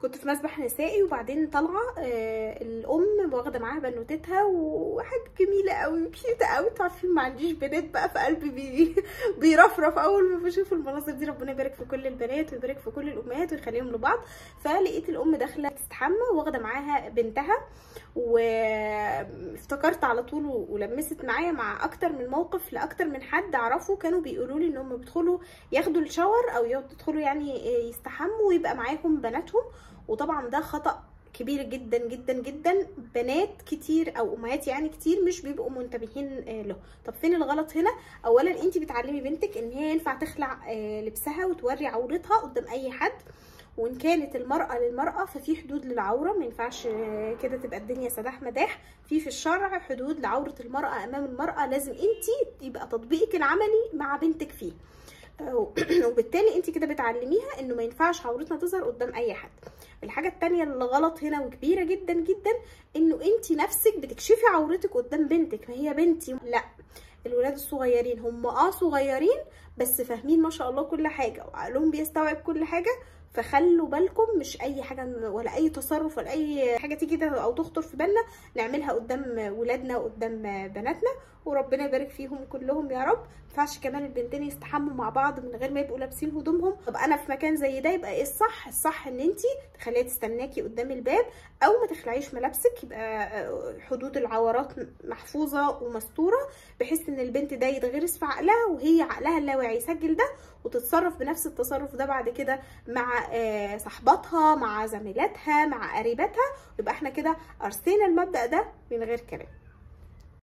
كنت في مسبح نسائي وبعدين طالعه آه الام واخده معاها بنوتتها وحاجه جميله قوي كيوته قوي انتوا عارفين ما عنديش بنات بقى في قلبي بي بيرفرف اول ما بشوف المناظر دي ربنا يبارك في كل البنات ويبارك في كل الامهات ويخليهم لبعض فلقيت الام داخله تستحمى واخده معاها بنتها وافتكرت على طول ولمست معايا مع اكتر من موقف لاكتر من حد اعرفه كانوا بيقولوا لي ان هم بيدخلوا ياخدوا الشاور او يدخلوا يعني يستحموا ويبقى معاهم بناتهم وطبعا ده خطأ كبير جدا جدا جدا بنات كتير او امهات يعني كتير مش بيبقوا منتبهين له طب فين الغلط هنا اولا انت بتعلمي بنتك ان هي ينفع تخلع لبسها وتوري عورتها قدام اي حد وان كانت المراه للمراه ففي حدود للعوره ما ينفعش كده تبقى الدنيا سداح مداح في في الشرع حدود لعوره المراه امام المراه لازم انت يبقى تطبيقك العملي مع بنتك فيه وبالتالي انت كده بتعلميها انه ما ينفعش عورتنا تظهر قدام اي حد الحاجه التانية اللي غلط هنا وكبيره جدا جدا انه انت نفسك بتكشفي عورتك قدام بنتك ما هي بنتي لا الولاد الصغيرين هم اه صغيرين بس فاهمين ما شاء الله كل حاجه وعقلهم بيستوعب كل حاجه فخلوا بالكم مش اي حاجه ولا اي تصرف ولا اي حاجه تيجي كده او تخطر في بالنا نعملها قدام ولادنا وقدام بناتنا وربنا يبارك فيهم كلهم يا رب ما ينفعش كمان البنتين يستحموا مع بعض من غير ما يبقوا لابسين هدومهم طب انا في مكان زي ده يبقى ايه الصح الصح ان انت تخليها تستناكي قدام الباب او ما تخلعيش ملابسك يبقى حدود العورات محفوظه ومستوره بحيث ان البنت ده يتغرس في عقلها وهي عقلها اللاواعي يسجل ده وتتصرف بنفس التصرف ده بعد كده مع صاحباتها مع زميلاتها مع قريباتها يبقى احنا كده ارسينا المبدا ده من غير كلام